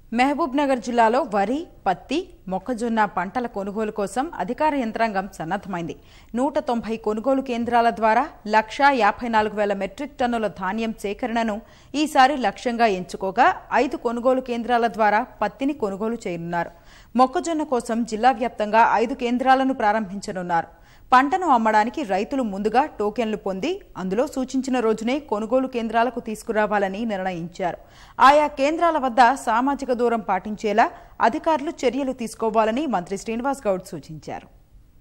మహబూబ్ నగర్ జిల్లాలో వరి పత్తి మొక్కజొన్న పంటల కొనుగోలు కోసం అధికార యంత్రాంగం సన్నద్దమైంది నూట తొంభై కొనుగోలు కేంద్రాల ద్వారా లక్షా యాభై నాలుగు వేల మెట్రిక్ టన్నుల ధాన్యం సేకరణను ఈసారి లక్ష్యంగా ఎంచుకోగా ఐదు కొనుగోలు కేంద్రాల ద్వారా పత్తిని కొనుగోలు చేయనున్నారు మొక్కజొన్న కోసం జిల్లా వ్యాప్తంగా ఐదు కేంద్రాలను ప్రారంభించనున్నారు పంటను అమ్మడానికి రైతులు ముందుగా టోకెన్లు పొంది అందులో సూచించిన రోజునే కొనుగోలు కేంద్రాలకు తీసుకురావాలని నిర్ణయించారు ఆయా కేంద్రాల వద్ద సామాజిక దూరం పాటించేలా అధికారులు చర్యలు తీసుకోవాలని మంత్రి శ్రీనివాస్ గౌడ్ సూచించారు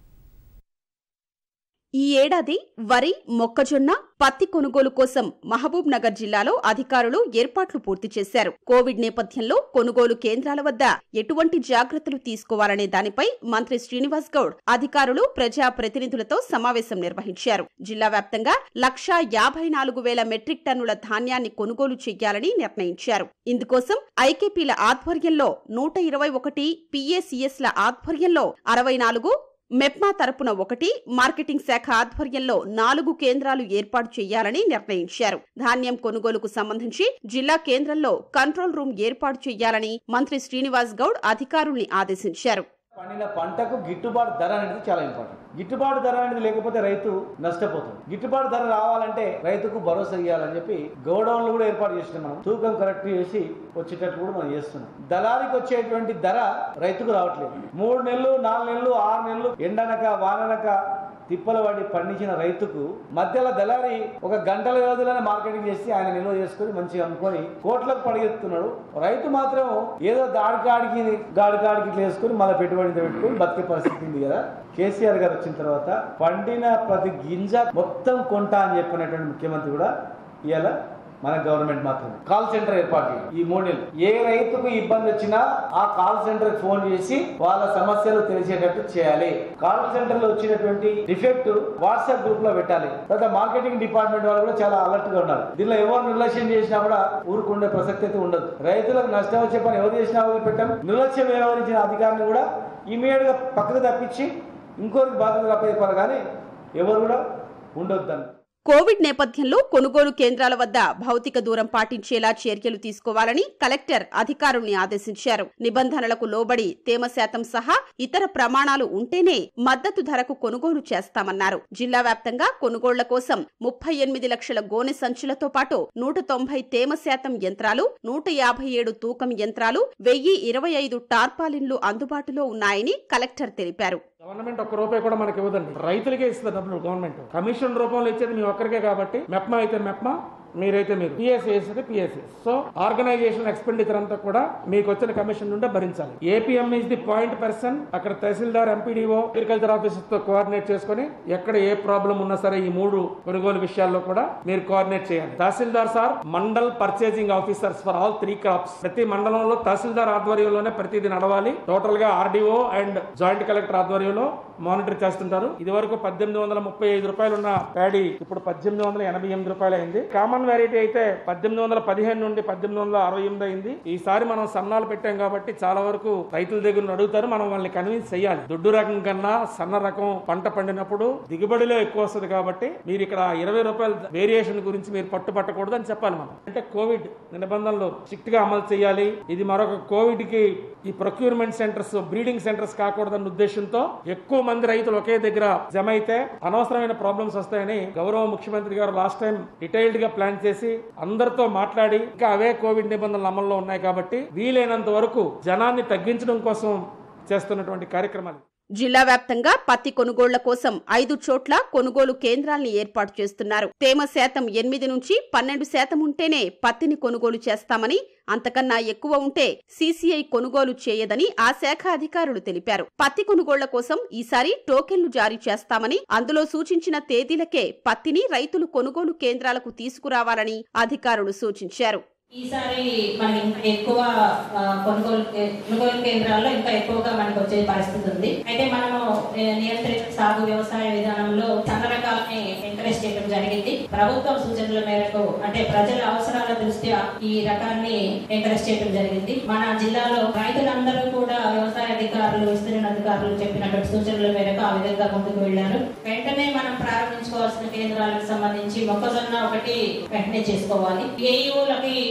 ఈ ఏడాది వరి మొక్కజొన్న పత్తి కొనుగోలు కోసం మహబూబ్ నగర్ జిల్లాలో అధికారులు ఏర్పాట్లు పూర్తి చేశారు కోవిడ్ నేపథ్యంలో కొనుగోలు కేంద్రాల వద్ద ఎటువంటి జాగ్రత్తలు తీసుకోవాలనే దానిపై మంత్రి శ్రీనివాస్ గౌడ్ అధికారులు ప్రజా ప్రతినిధులతో సమావేశం నిర్వహించారు జిల్లా వ్యాప్తంగా లక్షా యాభై నాలుగు వేల మెట్రిక్ టన్నుల ధాన్యాన్ని కొనుగోలు చేయాలని నిర్ణయించారు ఇందుకోసం ఐకేపీల ఆధ్వర్యంలో నూట ఇరవై ఒకటి పిఏసిఎస్ల ఆధ్వర్యంలో అరవై నాలుగు మెప్మా తరపున ఒకటి మార్కెటింగ్ శాఖ ఆధ్వర్యంలో నాలుగు కేంద్రాలు ఏర్పాటు చేయాలని నిర్ణయించారు ధాన్యం కొనుగోలుకు సంబంధించి జిల్లా కేంద్రంలో కంట్రోల్ రూమ్ ఏర్పాటు చేయాలని మంత్రి శ్రీనివాస్ గౌడ్ అధికారుల్ని ఆదేశించారు పండిన పంటకు గిట్టుబాటు ధర అనేది చాలా ఇంపార్టెంట్ గిట్టుబాటు ధర అనేది లేకపోతే రైతు నష్టపోతుంది గిట్టుబాటు ధర రావాలంటే రైతుకు భరోసా ఇవ్వాలని చెప్పి గోడౌన్లు కూడా ఏర్పాటు చేసినాం మనం తూకం కరెక్ట్ చేసి వచ్చేటట్టు కూడా మనం చేస్తున్నాం దళారికి వచ్చేటువంటి ధర రైతుకు రావట్లేదు మూడు నెలలు నాలుగు నెలలు ఆరు నెలలు ఎండనక వాననక తిప్పల వాడి పండించిన రైతుకు మధ్యలో దళారి ఒక గంటల వ్యవధిలోనే మార్కెటింగ్ చేసి ఆయన నిల్వ చేసుకుని మంచిగా అమ్ముకొని కోట్లకు పడిగెత్తున్నాడు రైతు మాత్రం ఏదో దాడికాడికి గాడికాడికి ఇట్లా వేసుకుని మళ్ళీ పెట్టుబడి ఇంత పెట్టుకుని బతికే పరిస్థితి ఉంది కదా కేసీఆర్ గారు వచ్చిన తర్వాత పండిన ప్రతి గింజ మొత్తం కొంటా అని చెప్పినటువంటి ముఖ్యమంత్రి కూడా ఇవాళ మన గవర్నమెంట్ మాత్రమే కాల్ సెంటర్ ఏర్పాటు చేయాలి. ఈ మూడు నెలలు ఏ రైతుకు ఇబ్బంది వచ్చినా ఆ కాల్ సెంటర్ ఫోన్ చేసి వాళ్ళ సమస్యలు తెలిసేటట్టు చేయాలి కాల్ సెంటర్ లో వచ్చినటువంటి డిఫెక్ట్ వాట్సాప్ గ్రూప్ లో పెట్టాలి తర్వాత మార్కెటింగ్ డిపార్ట్మెంట్ వాళ్ళు కూడా చాలా అలర్ట్ గా ఉన్నారు దీనిలో ఎవరు నిర్లక్ష్యం చేసినా కూడా ఊరుకుండే ప్రసక్తి అయితే ఉండదు రైతులకు నష్టం వచ్చే పని ఎవరు చేసినా వదిలిపెట్టాం నిర్లక్ష్యం వ్యవహరించిన అధికారిని కూడా ఇమీడియట్ గా పక్కకు తప్పించి ఇంకోరికి బాధ్యత అప్పచెప్పాలి కానీ ఎవరు కూడా ఉండొద్దని కోవిడ్ నేపథ్యంలో కొనుగోలు కేంద్రాల వద్ద భౌతిక దూరం పాటించేలా చర్యలు తీసుకోవాలని కలెక్టర్ అధికారుల్ని ఆదేశించారు నిబంధనలకు లోబడి తేమ శాతం సహా ఇతర ప్రమాణాలు ఉంటేనే మద్దతు ధరకు కొనుగోలు చేస్తామన్నారు జిల్లా వ్యాప్తంగా కొనుగోళ్ల కోసం ముప్పై ఎనిమిది లక్షల గోనె సంచులతో పాటు నూట తొంభై తేమ శాతం యంత్రాలు నూట యాభై ఏడు తూకం యంత్రాలు వెయ్యి ఇరవై ఐదు టార్పాలిన్లు అందుబాటులో ఉన్నాయని కలెక్టర్ తెలిపారు గవర్నమెంట్ ఒక్క రూపాయి కూడా మనకి ఇవ్వదండి రైతులకే ఇస్తుంది డబ్బులు గవర్నమెంట్ కమిషన్ రూపంలో ఇచ్చేది మీ ఒక్కరికే కాబట్టి మెప్మా అయితే మెప్మా మీరైతే మీరు పిఎస్ఎస్ అయితే పిఎస్ఎస్ సో ఆర్గనైజేషన్ ఎక్స్పెండిచర్ అంతా కూడా మీకు వచ్చిన కమిషన్ నుండే భరించాలి APM is the point person అక్కడ తహసీల్దార్ ఎంపీడీఓ అగ్రికల్చర్ ఆఫీసర్ తో కోఆర్డినేట్ చేసుకుని ఎక్కడ ఏ ప్రాబ్లం ఉన్నా సరే ఈ మూడు కొనుగోలు విషయాల్లో కూడా మీరు కోఆర్డినేట్ చేయాలి tahsildar sir mandal purchasing officers for all three crops ప్రతి మండలంలో తహసీల్దార్ ఆధ్వర్యంలోనే ప్రతిదీ నడవాలి టోటల్ గా ఆర్డీఓ అండ్ జాయింట్ కలెక్టర్ ఆధ్వర్యంలో మానిటర్ చేస్తుంటారు ఇది వరకు పద్దెనిమిది వందల ముప్పై ఐదు రూపాయలు ఉన్న ప్యాడీ ఇప్పుడు పద్దెనిమిది వందల ఎనభై ఎనిమిది రూపాయలు అయింది కామన్ వెరైటీ అయితే పద్దెనిమిది వందల పదిహేను నుండి పద్దెనిమిది వందల అరవై ఎనిమిది అయింది ఈసారి మనం సన్నాలు పెట్టాం కాబట్టి చాలా వరకు రైతుల దగ్గర నుండి అడుగుతారు మనం వాళ్ళని కన్విన్స్ చేయాలి దొడ్డు రకం కన్నా సన్న రకం పంట పండినప్పుడు దిగుబడిలో ఎక్కువ వస్తుంది కాబట్టి మీరు ఇక్కడ ఇరవై రూపాయల వేరియేషన్ గురించి మీరు పట్టుపట్టకూడదు అని చెప్పాలి మనం అంటే కోవిడ్ నిబంధనలు స్ట్రిక్ట్ గా అమలు చేయాలి ఇది మరొక కోవిడ్ కి ఈ ప్రొక్యూర్మెంట్ సెంటర్స్ బ్రీడింగ్ సెంటర్స్ కాకూడదన్న ఉద్దేశంతో ఎక్కువ మంది రైతులు ఒకే దగ్గర జమ అయితే అనవసరమైన ప్రాబ్లమ్స్ వస్తాయని గౌరవ ముఖ్యమంత్రి గారు లాస్ట్ టైం డీటెయిల్డ్ గా ప్లాన్ చేసి అందరితో మాట్లాడి ఇంకా అవే కోవిడ్ నిబంధనలు అమల్లో ఉన్నాయి కాబట్టి వీలైనంత వరకు జనాన్ని తగ్గించడం కోసం చేస్తున్నటువంటి కార్యక్రమాలు జిల్లా వ్యాప్తంగా పత్తి కొనుగోళ్ల కోసం ఐదు చోట్ల కొనుగోలు కేంద్రాల్ని ఏర్పాటు చేస్తున్నారు తేమ శాతం ఎనిమిది నుంచి పన్నెండు శాతం ఉంటేనే పత్తిని కొనుగోలు చేస్తామని అంతకన్నా ఎక్కువ ఉంటే సీసీఐ కొనుగోలు చేయదని ఆ శాఖ అధికారులు తెలిపారు పత్తి కొనుగోళ్ల కోసం ఈసారి టోకెన్లు జారీ చేస్తామని అందులో సూచించిన తేదీలకే పత్తిని రైతులు కొనుగోలు కేంద్రాలకు తీసుకురావాలని అధికారులు సూచించారు ఈసారి మనకి ఇంకా ఎక్కువ ఆ, కొనుగోలు కే- కొనుగోలు కేంద్రాల్లో ఇంకా ఎక్కువగా మనకు వచ్చే పరిస్థితి ఉంది అయితే మనము ఏ, నియంత్రిత సాగు వ్యవసాయ విధానంలో సన్న రకాలని ఎంకరేజ్ చేయడం జరిగింది ప్రభుత్వం సూచనల మేరకు అంటే ప్రజల అవసరాల దృష్ట్యా ఈ రకాన్ని ఎంకరేజ్ చేయడం జరిగింది మన జిల్లాలో రైతులందరూ కూడా వ్యవసాయ అధికారులు విస్తరణ అధికారులు చెప్పినటువంటి సూచనల మేరకు ఆ విధంగా ముందుకు వెళ్లారు వెంటనే మనం ప్రారంభించుకోవాల్సిన కేంద్రాలకు సంబంధించి మొక్కజొన్న ఒకటి వెంటనే చేసుకోవాలి ఏఈఓలకి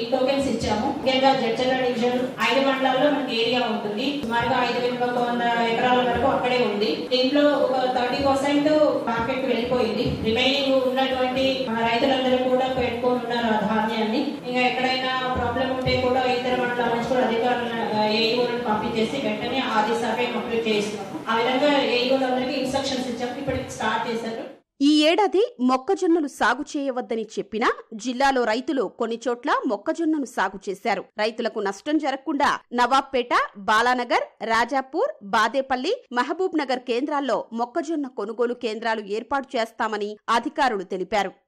టోకెన్స్ ఇచ్చాము ముఖ్యంగా జడ్చర్ల డివిజన్ ఐదు మండలాల్లో మనకి ఏరియా ఉంటుంది సుమారుగా ఐదు వేల ఒక వంద ఎకరాల వరకు అక్కడే ఉంది దీంట్లో ఒక థర్టీ పర్సెంట్ మార్కెట్ వెళ్ళిపోయింది రిమైనింగ్ ఉన్నటువంటి మన రైతులందరూ కూడా పెట్టుకొని ఉన్నారు ఆ ధాన్యాన్ని ఇంకా ఎక్కడైనా ప్రాబ్లం ఉంటే కూడా ఇతర మండలాల నుంచి కూడా అధికారులను ఏఈఓలను పంపించేసి వెంటనే ఆది సర్వే కంప్లీట్ చేస్తున్నాము ఆ విధంగా ఏఈఓలందరికీ ఇన్స్ట్రక్షన్స్ ఇచ్చాము ఇప్పటికి స్టార్ట్ చేశారు ఈ ఏడాది మొక్కజొన్నలు సాగు చేయవద్దని చెప్పినా జిల్లాలో రైతులు కొన్ని చోట్ల మొక్కజొన్నను సాగు చేశారు రైతులకు నష్టం జరగకుండా నవాబ్పేట బాలానగర్ రాజాపూర్ బాదేపల్లి మహబూబ్ నగర్ కేంద్రాల్లో మొక్కజొన్న కొనుగోలు కేంద్రాలు ఏర్పాటు చేస్తామని అధికారులు తెలిపారు